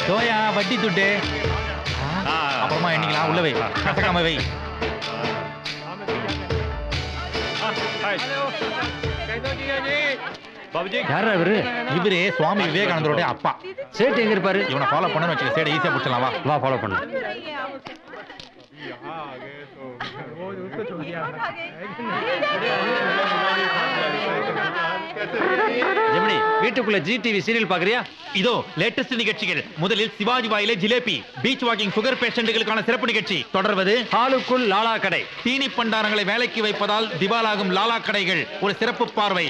தோயா வட்டி துட்டு ஆ, அப்புறமா எண்ணிக்கலாம் உள்ள வை கசக்காம வை யாரா இவரு இவரு சுவாமி விவேகானந்தரோட அப்பா சேட்டு எங்க இருப்பாரு இவனை ஃபாலோ பண்ணனு வச்சுக்க சேட ஈஸியா பிடிச்சலாம் வா வா ஃபாலோ பண்ணு ஜெமினி வீட்டுக்குள்ள ஜி டிவி சீரியல் பாக்குறியா இதோ லேட்டஸ்ட் நிகழ்ச்சிகள் முதலில் சிவாஜி வாயிலே ஜிலேபி பீச் வாக்கிங் சுகர் பேஷண்ட்டுகளுக்கான சிறப்பு நிகழ்ச்சி தொடர்வது ஹாலுக்குள் லாலா கடை தீனி பண்டாரங்களை வேலைக்கு வைப்பதால் திவாலாகும் லாலா கடைகள் ஒரு சிறப்பு பார்வை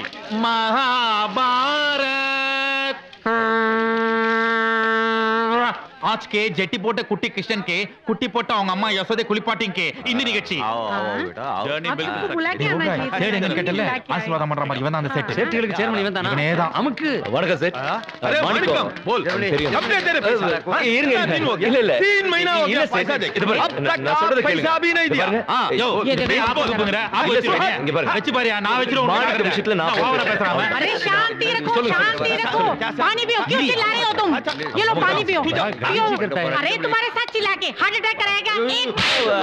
மகாபாரத் आज के जेटी पोटे कुट्टी किशन के कुट्टी पोटा அவங்க அம்மா யசோதே குளிப்பாட்டிங் के இந்த நிகழ்ச்சி बुला के आना चाहिए சேடு எங்க கேட்டல ஆசீர்வாதம் பண்ற மாதிரி இவன் தான் அந்த செட் சேட்டுகளுக்கு சேர்மன் இவன் தானா இவனே தான் அமுக்கு வணக்கம் சார் अरे மாணிக்கம். माणिकम बोल தெரியும். कब दे तेरे पैसा हाँ, இருங்க, कितना दिन हो இல்ல, गया இல்ல. तीन महीना हो இல்ல, गया சார். पैसा दे இது பாருங்க, अब நான் तक நான் आप சொல்றதை पैसा கேளுங்க. भी नहीं இது दिया பாருங்க. ஆ, யோ, ये देखो, டேய், ஆபத்து போங்குற, ஆபத்து இல்ல, வச்சுருங்க. இங்க பாருங்க. வச்சு பாரியா, நான் வச்சிருவேன், உனக்கு மாணிக்க காட்டுறேன். விஷயத்துல நான் நான் ஓவரா பேசுறேன். பேசுறேன் அவன். अरे शांति रखो शांति रखो पानी पियो क्यों चिल्ला रहे हो तुम ये लो पानी पियो पियो अरे तुम्हारे साथ चिल्ला के हार्ट अटैक कराएगा एक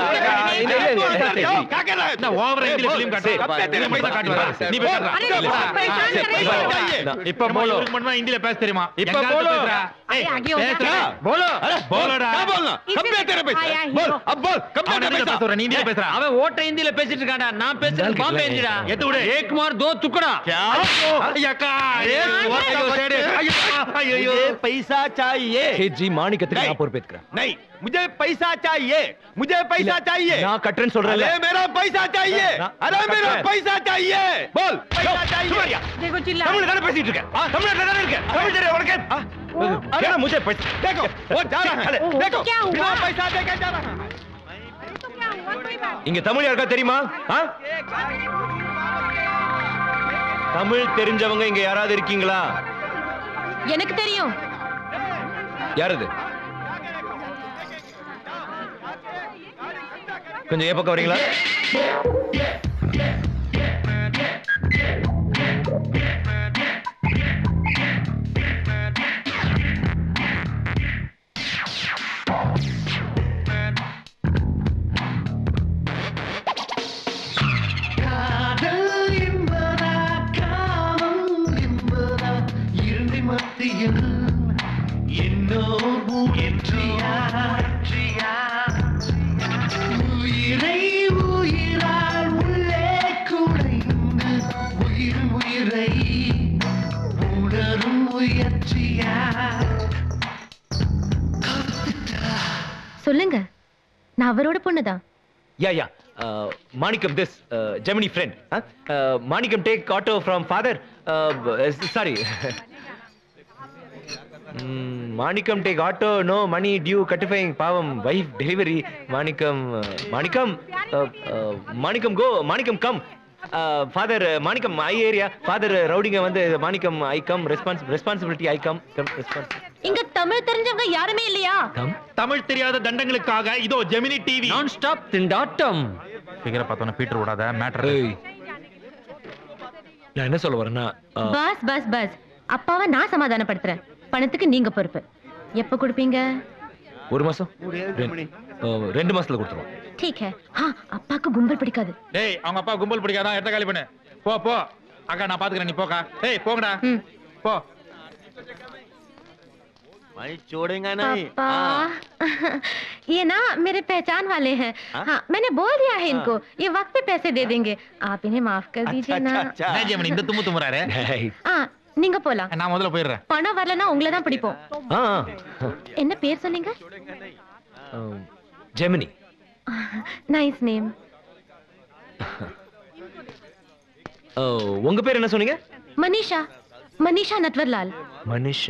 क्या कर रहा है நான் ஓவரா ஹிந்தில film காட்டுறேன். कब दे तेरे நீ மட்டும் पैसा காட்டு வரேன். நீ போய் காட்டுறா. अरे तुम बहुत परेशान कर रहे हो चाहिए இப்ப நம்ம போலோ இவருக்கு மட்டும் தான் ஹிந்தில பேச தெரியுமா இப்ப எங்க ஆளு போலோ. பேசுறா? अरे ஏய், आगे हो जा। பேசுறா. போலோ போலோடா. क्या बोलना कब दे तेरे पैसा आया बोल हीरो। अब बोल कब दे அவன் तेरे ஹிந்தில पैसा பேச வரேன், நீ ஹிந்தில பேசுறா. அவன் ஓட்ட ஹிந்தில பேசிட்டு இருக்காடா நான் பேசுறது பாம்பே ஹிந்திடா எத்து விடு. ஏக் மார் தோ துக்கடா क्या? ஐயக்கா, ஏ, சுவர்த்தக சேடு. ஐயோ, ஐயோ. मुझे पैसा चाहिए ஜி மாணிக்கத்துக்கு नहीं। நான் பொறுப்பேற்கிறேன் नहीं मुझे पैसा चाहिए मुझे पैसा चाहिए நான் கட்டுறேன்னு சொல்றேன்ல अरे मेरा पैसा चाहिए ना- अरे मेरा कट। पैसा चाहिए बोल पैसा चाहिए देखो चिल्ला தமிழ் தானே பேசிட்டு இருக்க தமிழ்நாட்டுல தானே இருக்க தமிழ் தெரியும் உனக்கு ஏன்னா முझे पैसा देखो वो जा रहा है ओहो, देखो क्या हुआ? बिना पैसा देके जा रहा है तो क्या हुआ कोई बात இங்க தமிழ் யாருக்கா தெரியுமா ஆ? தமிழ் தெரிஞ்சவங்க இங்க யாராவது இருக்கீங்களா எனக்கு தெரியும் யார் இது கொஞ்சம் ஏ பக்கம் வரீங்களா காதல் என்பதா காமம் என்பதா இரண்டு மத்தியில் என்னோ முயற்சியா உயிரை உயிரால் உள்ளே குடைந்து உயிர் உயிரை உணரும் முயற்சியா சொல்லுங்க நான் அவரோட பொண்ணுதான் ya ya Manickam this Gemini friend Manickam take auto from father sorry Manickam take auto no money due கட்டிஃபைங் பாவம் wife delivery Manickam Manickam Manickam go Manickam come father Manickam I area father ரவுடிங்க வந்து Manickam I come response responsibility I come response இங்க தமிழ் தெரிஞ்சவங்க யாருமே இல்லையா கம் தமிழ் தெரியாத தண்டங்களுக்காக இதோ ஜெமினி டிவி நான் ஸ்டாப் திண்டாட்டம் ஃபிகரை பார்த்தோன்னா பீட்டர் விடாத மேட்டர் ஏய். நான் என்ன சொல்ல வரேன்னா uh, பஸ் பஸ் பஸ் அப்பாவை நான் சமாதானப்படுத்துறேன் பணத்துக்கு நீங்க பொறுப்பு எப்ப கொடுப்பீங்க ஒரு மாசம் ரெண்டு- uh, ரெண்டு மாசத்துல கொடுத்துருவோம் ठीक है हाँ அப்பாக்கு கும்பல் பிடிக்காது டேய் அவங்க அப்பா கும்பல் பிடிக்காதான் இடத்த காலி பண்ணு போ போ அக்கா நான் பாத்துக்கிறேன் நீ போக்கா டேய் போங்கடா ம். போ भाई छोड़ेगा नहीं पापा ये ना मेरे पहचान वाले हैं हाँ मैंने बोल दिया है इनको ये वक्त पे पैसे दे देंगे आप इन्हें माफ कर दीजिए ना என்ன ஜெமினி இந்த தும்மு தும்முறாரு டேய். ஆ நீங்க போலாம் நான் முதல்ல போயிடுறேன் பணம் வரலன்னா உங்களை தான் பிடிப்போம் ஆ என்ன பேர் சொன்னீங்க uh, Gemini nice name Uh, உங்க பேர் என்ன சொன்னீங்க மனிஷா மனிஷா நட்வர்லால் மனிஷா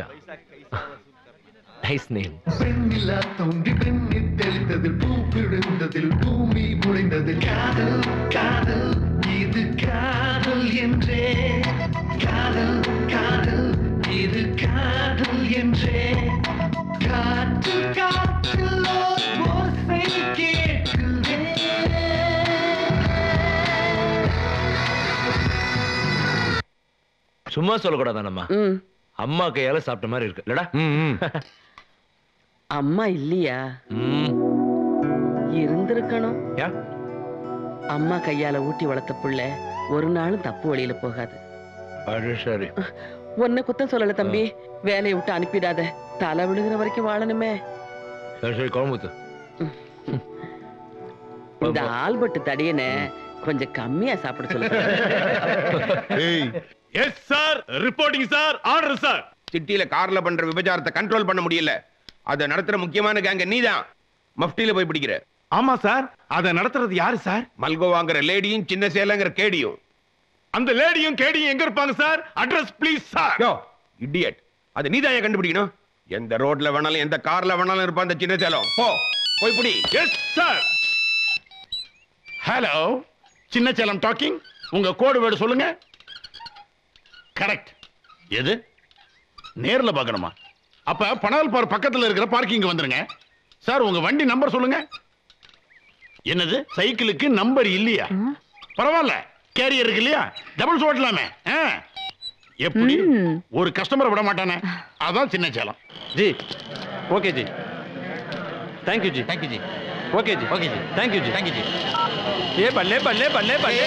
நைஸ் நேம் பெண்ணிலா தோன்றி பெண்ணில் தெளிந்ததில் பூ விழுந்ததில் பூமி முளைந்ததில் காதல் காதல் இது காதல் என்றே காதல் காதல் இது காதல் என்றே காற்று காற்றில் ஓர் ஓசை கேட்குதே சும்மா சொல்லக்கூடாதானம்மா அம்மா கையால சாப்பிட்ட மாதிரி இருக்கு இல்லடா அம்மா இல்லையா ம் இருந்திருக்கணும் யா அம்மா கையால ஊட்டி வளர்த்த புள்ள ஒரு நாளும் தப்பு வழியில போகாது அது சரி உன்னை குத்தம் சொல்லல தம்பி வேலையை விட்டு அனுப்பிடாத தலை விழுகிற வரைக்கும் வாழணுமே சரி சரி குழம்புத்து இந்த ஆல்பர்ட் தடியனை கொஞ்சம் கம்மியா சாப்பிட சொல்லுங்க yes sir reporting sir order sir சிட்டியில கார்ல பண்ற விபச்சாரத்தை கண்ட்ரோல் பண்ண முடியல அதை நடத்துற முக்கியமான கேங்க நீதான் மஃப்டியில போய் பிடிக்கிற ஆமா சார் அதை நடத்துறது யாரு சார் மல்கோ வாங்குற லேடியும் சின்ன சேலங்கிற கேடியும் அந்த லேடியும் கேடியும் எங்க இருப்பாங்க sir address please sir yo idiot அது நீதான் ஏன் கண்டுபிடிக்கணும் எந்த ரோட்ல வேணாலும் எந்த கார்ல வேணாலும் இருப்பான் அந்த சின்ன சேலம் போ போய் பிடி எஸ் சார் ஹலோ சின்ன சேலம் டாக்கிங் உங்க கோடு வேர்டு சொல்லுங்க கரெக்ட் எது நேர்ல பார்க்கணுமா அப்ப பனவல் பார் பக்கத்துல இருக்கிற பார்க்கிங் வந்துருங்க சார் உங்க வண்டி நம்பர் சொல்லுங்க என்னது சைக்கிளுக்கு நம்பர் இல்லையா பரவாயில்ல கேரியர் இருக்கு இல்லையா டபுள்ஸ் ஓட்டலாமே ஆ. எப்படி ஒரு கஸ்டமரை விட மாட்டானே அதான் சின்ன Salem ji okay ji thank you ji Thank you, ji okay ji okay ji thank you ji thank you ji ये बल्ले बल्ले बल्ले बल्ले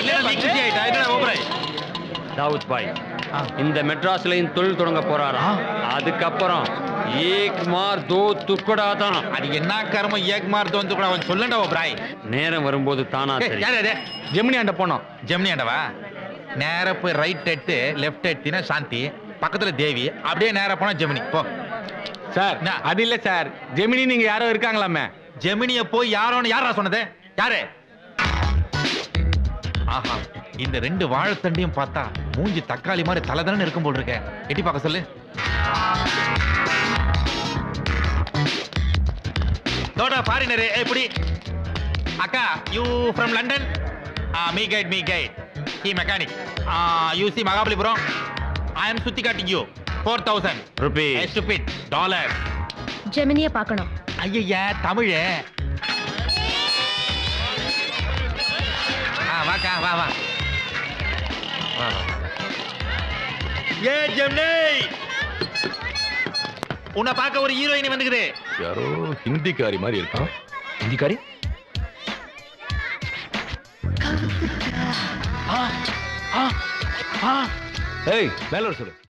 ஓபரை தாவூத் பாய் இந்த மெட்ராஸ்லயும் தொழில் தொடங்க போறாராம் அதுக்கப்புறம் ஏக் மார் தோ துக்கடா தான் அது என்ன கர்மம் ஏக் மார் தோந்து கூட அவன் சொல்லண்டா ஓபராய் நேரம் வரும்போது தானா சரி யார் அது ஜெமினி ஆண்ட போனோம் ஜெமினி ஆண்டவா நேரா போய் ரைட் எடுத்து லெஃப்ட் எடுத்தினா சாந்தி பக்கத்துல தேவி அப்படியே நேரா போனா ஜெமினி போ சார் என்ன? அது இல்ல சார் ஜெமினி நீங்க யாரோ இருக்காங்களாமே ஜெமினிய போய் யாரோன்னு யாரா சொன்னது யாரு ஆஹா இந்த ரெண்டு வாழைத்தண்டையும் பார்த்தா மூஞ்சி தக்காளி மாதிரி தலைதானே இருக்கும் போல் இருக்க எட்டி பார்க்க சொல்லு தோடா ஃபாரினர் எப்படி அக்கா you from London me guide me guide he mechanic you see Mahabalipuram I am சுத்தி காட்டிங் you four thousand rupee stupid dollar ஜெமினிய பார்க்கணும் ஐயா தமிழ் ஆ வாக்கா வா வா வா, வா. ஏ ஜெமினி உன்னை பார்க்க ஒரு ஹீரோயின் வந்துக்குது யாரோ ஹிந்திக்காரி மாதிரி இருக்கான் ஹிந்திக்காரி ஏய் மேல வர சொல்லு